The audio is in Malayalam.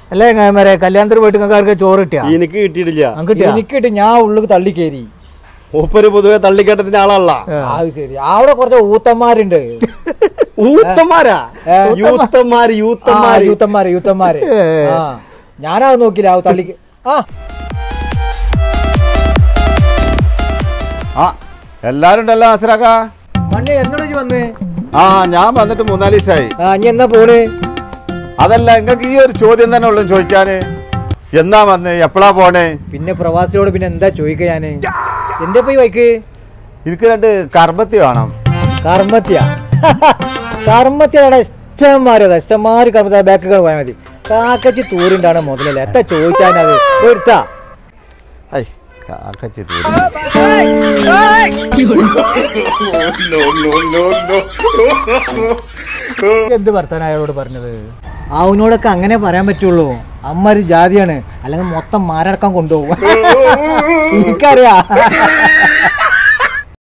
അല്ലേ മരെ കല്യാണത്തിന് പോയിട്ട് നിങ്ങൾക്ക് ചോറ് കിട്ടിയാ എനിക്ക് കിട്ടിയിട്ടില്ല നമുക്ക് കിട്ടിയാ എനിക്കിട്ട് ഞാൻ ഉള്ളിൽ തള്ളി കയറി മൂപ്പര് പൊതുവെ തള്ളിക്കേട്ടത്തിന്റെ ആളല്ല അത് ശരി അവിടെ കുറച്ച് ഊത്തന്മാരുണ്ട് യൂത്തന്മാരാ യൂത്തന്മാര് ആ, യൂത്തന്മാര് യൂത്തന്മാര് യൂത്തന്മാര് ആ ഞാനത് നോക്കില്ല ആ തള്ളി ആ ആ എല്ലാരും ഉണ്ടല്ലോ അസറാക്ക മണ്ണി എന്നോട് ഇജ്ജ് വന്ന് ആ ഞാൻ വന്നിട്ട് മൂന്നാല് ദിവസമായി ആ ഇനി എന്നാ പോണ് അതല്ല നിങ്ങൾക്ക് ഈ ഒരു ചോദ്യം തന്നെ ഉള്ളു ചോദിക്കാന് എന്നാ വന്ന് എപ്പോഴാ പോണേ പിന്നെ പ്രവാസിയോട് പിന്നെ എന്താ ചോദിക്ക ഞാന് എന്താ പോയി വൈക്ക് എനിക്ക് രണ്ട് കർമ്മത്തി വേണം കർമ്മത്യ കർമ്മത്യയുടെ ഇഷ്ടംമാരതാ ഇഷ്ടംമാര് കർമ്മത്യ ബാക്കുകൾ പോയാൽ മതി കാക്കച്ചി തൂരിണ്ടാണ് മുതലല്ലേ എത്ര ചോദിച്ചാനത് എടുത്താ ഐ കാക്കച്ചി തൂരി. എന്ത് വർത്താനം അയാളോട് പറഞ്ഞത് അവനോടൊക്കെ അങ്ങനെ പറയാൻ പറ്റുള്ളൂ അമ്മ ഒരു ജാതിയാണ് അല്ലെങ്കിൽ മൊത്തം മാരടക്കം കൊണ്ടുപോകും എനിക്കറിയാ